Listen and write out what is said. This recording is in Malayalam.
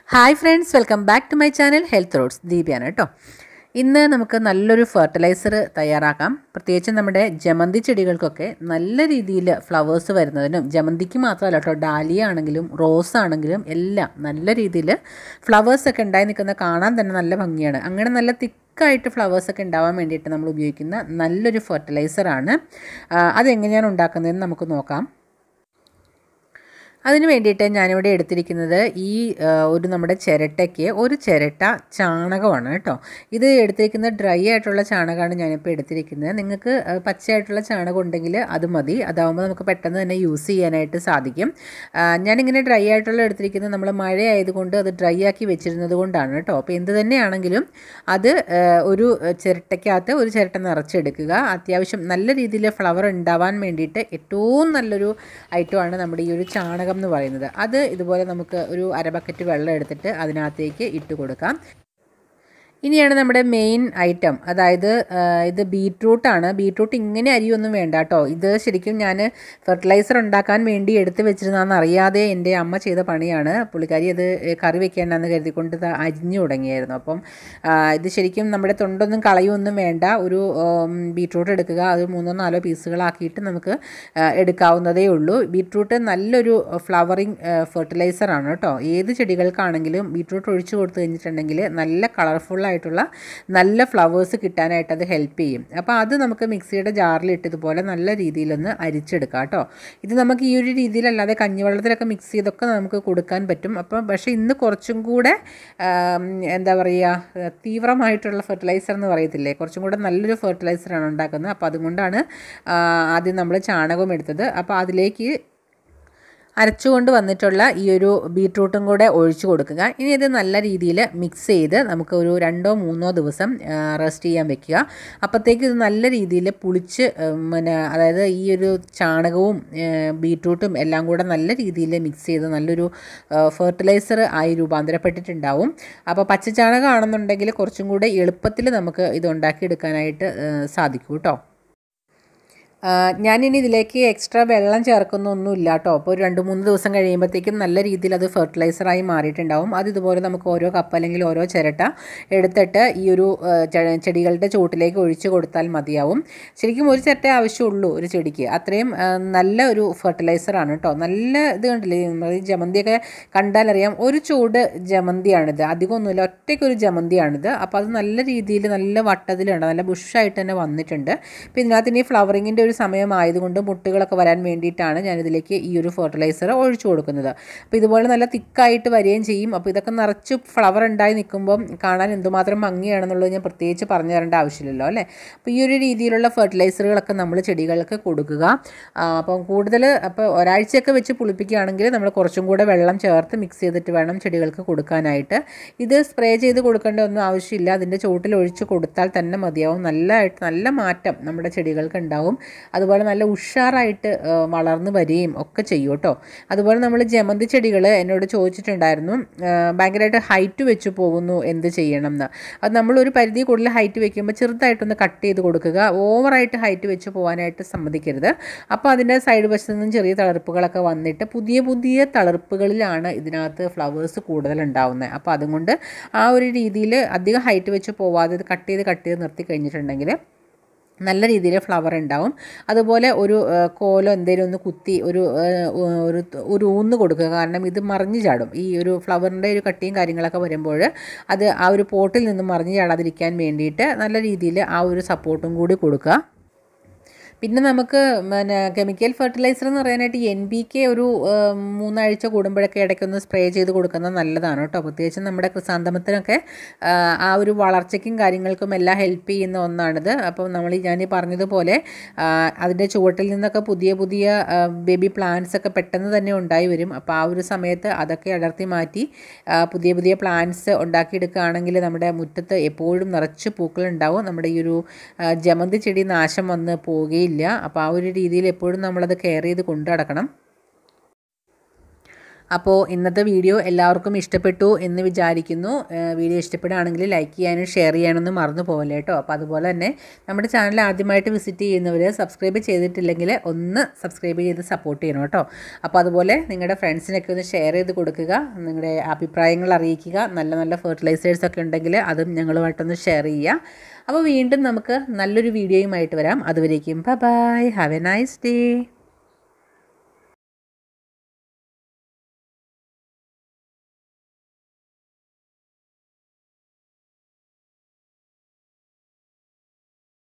hi friends welcome back to my channel health roads ദീപയാണ് കേട്ടോ ഇന്ന് നമുക്ക് നല്ലൊരു ഫെർട്ടിലൈസർ തയ്യാറാക്കാം പ്രത്യേകിച്ച് നമ്മുടെ ജമന്തി ചെടികൾക്കൊക്കെ നല്ല രീതിയിൽ ഫ്ലവേഴ്സ് വരുന്നതിനും ജമന്തിക്ക് മാത്രമല്ല കേട്ടോ ഡാലിയ ആണെങ്കിലും റോസ് ആണെങ്കിലും എല്ലാം നല്ല രീതിയിൽ ഫ്ലവേഴ്സൊക്കെ ഉണ്ടായി നിൽക്കുന്ന കാണാൻ തന്നെ നല്ല ഭംഗിയാണ് അങ്ങനെ നല്ല തിക്കായിട്ട് ഫ്ലവേഴ്സൊക്കെ ഉണ്ടാവാൻ വേണ്ടിയിട്ട് നമ്മൾ ഉപയോഗിക്കുന്ന നല്ലൊരു ഫെർട്ടിലൈസറാണ് അതെങ്ങനെയാണ് ഉണ്ടാക്കുന്നതെന്ന് നമുക്ക് നോക്കാം അതിന് വേണ്ടിയിട്ട് ഞാനിവിടെ എടുത്തിരിക്കുന്നത് ഈ ഒരു നമ്മുടെ ചിരട്ടയ്ക്ക് ഒരു ചിരട്ട ചാണകമാണ് കേട്ടോ ഇത് എടുത്തിരിക്കുന്ന ഡ്രൈ ആയിട്ടുള്ള ചാണകമാണ് ഞാനിപ്പോൾ എടുത്തിരിക്കുന്നത് നിങ്ങൾക്ക് പച്ചയായിട്ടുള്ള ചാണകം ഉണ്ടെങ്കിൽ അത് മതി അതാവുമ്പോൾ നമുക്ക് പെട്ടെന്ന് തന്നെ യൂസ് ചെയ്യാനായിട്ട് സാധിക്കും ഞാനിങ്ങനെ ഡ്രൈ ആയിട്ടുള്ള എടുത്തിരിക്കുന്നത് നമ്മൾ മഴ ആയതുകൊണ്ട് അത് ഡ്രൈ ആക്കി വെച്ചിരുന്നത് കൊണ്ടാണ് കേട്ടോ അപ്പോൾ എന്ത് തന്നെയാണെങ്കിലും അത് ഒരു ചിരട്ടയ്ക്കകത്ത് ഒരു ചിരട്ട നിറച്ചെടുക്കുക അത്യാവശ്യം നല്ല രീതിയിൽ ഫ്ലവർ ഉണ്ടാവാൻ വേണ്ടിയിട്ട് ഏറ്റവും നല്ലൊരു ഐറ്റമാണ് നമ്മുടെ ഈ ഒരു ചാണകം എന്ന് പറയുന്നത് അത് ഇതുപോലെ നമുക്ക് ഒരു അര ബക്കറ്റ് വെള്ളം എടുത്തിട്ട് അതിനകത്തേക്ക് ഇട്ട് കൊടുക്കാം ഇനിയാണ് നമ്മുടെ മെയിൻ ഐറ്റം അതായത് ഇത് ബീട്രൂട്ടാണ് ബീട്രൂട്ട് ഇങ്ങനെ അരിയൊന്നും വേണ്ട കേട്ടോ ഇത് ശരിക്കും ഞാൻ ഫെർട്ടിലൈസർ ഉണ്ടാക്കാൻ വേണ്ടി എടുത്ത് വെച്ചിരുന്നതെന്ന് അറിയാതെ എൻ്റെ അമ്മ ചെയ്ത പണിയാണ് പുള്ളിക്കാരി അത് കറി വെക്കേണ്ടെന്ന് കരുതിക്കൊണ്ട് ഇത് അരിഞ്ഞു തുടങ്ങിയായിരുന്നു അപ്പം ഇത് ശരിക്കും നമ്മുടെ തൊണ്ടൊന്നും കളയൊന്നും വേണ്ട ഒരു ബീട്രൂട്ട് എടുക്കുക അത് മൂന്നോ നാലോ പീസുകളാക്കിയിട്ട് നമുക്ക് എടുക്കാവുന്നതേ ഉള്ളൂ ബീട്രൂട്ട് നല്ലൊരു ഫ്ലവറിങ് ഫെർട്ടിലൈസറാണ് കേട്ടോ ഏത് ചെടികൾക്കാണെങ്കിലും ബീട്രൂട്ട് ഒഴിച്ചു കൊടുത്തു കഴിഞ്ഞിട്ടുണ്ടെങ്കിൽ നല്ല കളർഫുൾ ആയിട്ടുള്ള നല്ല ഫ്ലവേഴ്സ് കിട്ടാനായിട്ട് അത് ഹെൽപ്പ് ചെയ്യും അപ്പോൾ അത് നമുക്ക് മിക്സിയുടെ ജാറിലിട്ട് ഇതുപോലെ നല്ല രീതിയിലൊന്ന് അരിച്ചെടുക്കാം കേട്ടോ ഇത് നമുക്ക് ഈ ഒരു രീതിയിലല്ലാതെ കഞ്ഞിവെള്ളത്തിലൊക്കെ മിക്സ് ചെയ്തൊക്കെ നമുക്ക് കൊടുക്കാൻ പറ്റും അപ്പം പക്ഷേ ഇന്ന് കുറച്ചും കൂടെ എന്താ പറയുക തീവ്രമായിട്ടുള്ള ഫെർട്ടിലൈസർ എന്ന് പറയത്തില്ലേ കുറച്ചും കൂടെ നല്ലൊരു ഫെർട്ടിലൈസറാണ് ഉണ്ടാക്കുന്നത് അപ്പോൾ അതുകൊണ്ടാണ് ആദ്യം നമ്മൾ ചാണകം എടുത്തത് അപ്പോൾ അതിലേക്ക് അരച്ചുകൊണ്ട് വന്നിട്ടുള്ള ഈ ഒരു ബീട്രൂട്ടും കൂടെ ഒഴിച്ചു കൊടുക്കുക ഇനി ഇത് നല്ല രീതിയിൽ മിക്സ് ചെയ്ത് നമുക്ക് ഒരു രണ്ടോ മൂന്നോ ദിവസം റെസ്റ്റ് ചെയ്യാൻ വെക്കുക അപ്പോഴത്തേക്ക് ഇത് നല്ല രീതിയിൽ പുളിച്ച് പിന്നെ അതായത് ഈ ഒരു ചാണകവും ബീട്രൂട്ടും എല്ലാം കൂടെ നല്ല രീതിയിൽ മിക്സ് ചെയ്ത് നല്ലൊരു ഫെർട്ടിലൈസർ ആയി രൂപാന്തരപ്പെട്ടിട്ടുണ്ടാവും അപ്പോൾ പച്ചച്ചാണകമാണെന്നുണ്ടെങ്കിൽ കുറച്ചും കൂടെ എളുപ്പത്തിൽ നമുക്ക് ഇത് ഉണ്ടാക്കിയെടുക്കാനായിട്ട് സാധിക്കും കേട്ടോ ഞാനിനി ഇതിലേക്ക് എക്സ്ട്രാ വെള്ളം ചേർക്കുന്നൊന്നുമില്ല കേട്ടോ അപ്പോൾ ഒരു രണ്ട് മൂന്ന് ദിവസം കഴിയുമ്പോഴത്തേക്കും നല്ല രീതിയിൽ അത് ഫെർട്ടിലൈസറായി മാറിയിട്ടുണ്ടാവും അത് ഇതുപോലെ നമുക്ക് ഓരോ കപ്പ് അല്ലെങ്കിൽ ഓരോ ചിരട്ട എടുത്തിട്ട് ഈ ഒരു ചെടികളുടെ ചുവട്ടിലേക്ക് ഒഴിച്ചു കൊടുത്താൽ മതിയാവും ശരിക്കും ഒരു ചിരട്ട ആവശ്യമുള്ളൂ ഒരു ചെടിക്ക് അത്രയും നല്ല ഒരു ഫെർട്ടിലൈസറാണ് കേട്ടോ നല്ല ഇത് കണ്ടില്ലേ ഈ ജമന്തിയൊക്കെ കണ്ടാലറിയാം ഒരു ചൂട് ജമന്തിയാണിത് അധികമൊന്നുമില്ല ഒറ്റയ്ക്കൊരു ജമന്തിയാണിത് അപ്പോൾ അത് നല്ല രീതിയിൽ നല്ല വട്ടത്തിലുണ്ട് നല്ല ബുഷായിട്ട് തന്നെ വന്നിട്ടുണ്ട് അപ്പോൾ ഇതിനകത്ത് ഇനി ഫ്ലവറിങ്ങിൻ്റെ ഒരു സമയമായതുകൊണ്ട് മുട്ടുകളൊക്കെ വരാൻ വേണ്ടിയിട്ടാണ് ഞാനിതിലേക്ക് ഈ ഒരു ഫെർട്ടിലൈസർ ഒഴിച്ചു കൊടുക്കുന്നത് അപ്പോൾ ഇതുപോലെ നല്ല തിക്കായിട്ട് വരികയും ചെയ്യും അപ്പോൾ ഇതൊക്കെ നിറച്ച് ഫ്ലവർ ഉണ്ടായി നിൽക്കുമ്പം കാണാൻ എന്തുമാത്രം ഭംഗിയാണെന്നുള്ളത് ഞാൻ പ്രത്യേകിച്ച് പറഞ്ഞു തരേണ്ട ആവശ്യമില്ലല്ലോ അല്ലേ അപ്പോൾ ഈ ഒരു രീതിയിലുള്ള ഫെർട്ടിലൈസറുകളൊക്കെ നമ്മൾ ചെടികൾക്ക് കൊടുക്കുക അപ്പം കൂടുതൽ അപ്പോൾ ഒരാഴ്ചയൊക്കെ വെച്ച് പുളിപ്പിക്കുകയാണെങ്കിൽ നമ്മൾ കുറച്ചും കൂടെ വെള്ളം ചേർത്ത് മിക്സ് ചെയ്തിട്ട് വേണം ചെടികൾക്ക് കൊടുക്കാനായിട്ട് ഇത് സ്പ്രേ ചെയ്ത് കൊടുക്കേണ്ട ഒന്നും ആവശ്യമില്ല അതിൻ്റെ ചുവട്ടിൽ ഒഴിച്ച് കൊടുത്താൽ തന്നെ മതിയാവും നല്ലതായിട്ട് നല്ല മാറ്റം നമ്മുടെ ചെടികൾക്ക് ഉണ്ടാവും അതുപോലെ നല്ല ഉഷാറായിട്ട് വളർന്നു വരികയും ഒക്കെ ചെയ്യും കേട്ടോ അതുപോലെ നമ്മൾ ജമന്തി ചെടികൾ എന്നോട് ചോദിച്ചിട്ടുണ്ടായിരുന്നു ഭയങ്കരമായിട്ട് ഹൈറ്റ് വെച്ച് പോകുന്നു എന്ത് ചെയ്യണം എന്ന് അത് നമ്മൾ ഒരു പരിധി കൂടുതൽ ഹൈറ്റ് വെക്കുമ്പോൾ ചെറുതായിട്ടൊന്ന് കട്ട് ചെയ്ത് കൊടുക്കുക ഓവറായിട്ട് ഹൈറ്റ് വെച്ച് പോകാനായിട്ട് സമ്മതിക്കരുത് അപ്പോൾ അതിൻ്റെ സൈഡ് വശത്ത് നിന്നും ചെറിയ തളർപ്പുകളൊക്കെ വന്നിട്ട് പുതിയ പുതിയ തളർപ്പുകളിലാണ് ഇതിനകത്ത് ഫ്ലവേഴ്സ് കൂടുതൽ ഉണ്ടാവുന്നത് അപ്പോൾ അതുകൊണ്ട് ആ ഒരു രീതിയിൽ അധികം ഹൈറ്റ് വെച്ച് പോവാതെ ഇത് കട്ട് ചെയ്ത് കട്ട് ചെയ്ത് നിർത്തി കഴിഞ്ഞിട്ടുണ്ടെങ്കിൽ നല്ല രീതിയിൽ ഫ്ലവർ ഉണ്ടാവും അതുപോലെ ഒരു കോലോ എന്തെങ്കിലും ഒന്ന് കുത്തി ഒരു ഒരു ഒരു ഊന്ന് കൊടുക്കുക കാരണം ഇത് മറിഞ്ഞു ചാടും ഈ ഒരു ഫ്ലവറിൻ്റെ ഒരു കട്ടിയും കാര്യങ്ങളൊക്കെ വരുമ്പോൾ അത് ആ ഒരു പോട്ടിൽ നിന്ന് മറിഞ്ഞു ചാടാതിരിക്കാൻ വേണ്ടിയിട്ട് നല്ല രീതിയിൽ ആ ഒരു സപ്പോർട്ടും കൂടി കൊടുക്കുക പിന്നെ നമുക്ക് പിന്നെ കെമിക്കൽ ഫെർട്ടിലൈസർ എന്ന് പറയാനായിട്ട് എൻ പി കെ ഒരു മൂന്നാഴ്ച കൂടുമ്പോഴൊക്കെ ഇടയ്ക്കൊന്ന് സ്പ്രേ ചെയ്ത് കൊടുക്കുന്നത് നല്ലതാണ് കേട്ടോ പ്രത്യേകിച്ച് നമ്മുടെ ക്രിസാന്തമത്തിനൊക്കെ ആ ഒരു വളർച്ചയ്ക്കും കാര്യങ്ങൾക്കും എല്ലാം ഹെൽപ്പ് ചെയ്യുന്ന ഒന്നാണിത് അപ്പോൾ നമ്മൾ ഞാൻ ഈ പറഞ്ഞതുപോലെ അതിൻ്റെ ചുവട്ടിൽ നിന്നൊക്കെ പുതിയ പുതിയ ബേബി പ്ലാന്റ്സ് ഒക്കെ പെട്ടെന്ന് തന്നെ ഉണ്ടായി വരും അപ്പോൾ ആ ഒരു സമയത്ത് അതൊക്കെ അടർത്തി മാറ്റി പുതിയ പുതിയ പ്ലാന്റ്സ് ഉണ്ടാക്കിയെടുക്കുകയാണെങ്കിൽ നമ്മുടെ മുറ്റത്ത് എപ്പോഴും നിറച്ച് പൂക്കളുണ്ടാവും നമ്മുടെ ഈ ഒരു ജമന്തി ചെടി നാശം വന്ന് പോവുകയില്ല അപ്പോൾ ആ ഒരു രീതിയിൽ എപ്പോഴും നമ്മളത് കെയർ ചെയ്ത് കൊണ്ടു നടക്കണം അപ്പോൾ ഇന്നത്തെ വീഡിയോ എല്ലാവർക്കും ഇഷ്ടപ്പെട്ടു എന്ന് വിചാരിക്കുന്നു ഏഹ് വീഡിയോ ഇഷ്ടപ്പെടുകയാണെങ്കിൽ ലൈക്ക് ചെയ്യാനും ഷെയർ ചെയ്യാനൊന്നും മറന്നു പോകല്ലേ കേട്ടോ അപ്പോൾ അതുപോലെ തന്നെ നമ്മുടെ ചാനൽ ആദ്യമായിട്ട് വിസിറ്റ് ചെയ്യുന്നവർ സബ്സ്ക്രൈബ് ചെയ്തിട്ടില്ലെങ്കിൽ ഒന്ന് സബ്സ്ക്രൈബ് ചെയ്ത് സപ്പോർട്ട് ചെയ്യണം കേട്ടോ അപ്പോൾ അതുപോലെ നിങ്ങളുടെ ഫ്രണ്ട്സിനൊക്കെ ഒന്ന് ഷെയർ ചെയ്ത് കൊടുക്കുക നിങ്ങളുടെ അഭിപ്രായങ്ങൾ അറിയിക്കുക നല്ല നല്ല ഫെർട്ടിലൈസേഴ്സ് ഒക്കെ ഉണ്ടെങ്കിൽ അതും ഞങ്ങളുമായിട്ടൊന്ന് ഷെയർ ചെയ്യുക അപ്പോൾ വീണ്ടും നമുക്ക് നല്ലൊരു വീഡിയോയുമായിട്ട് വരാം അതുവരേക്കും bye bye have a nice day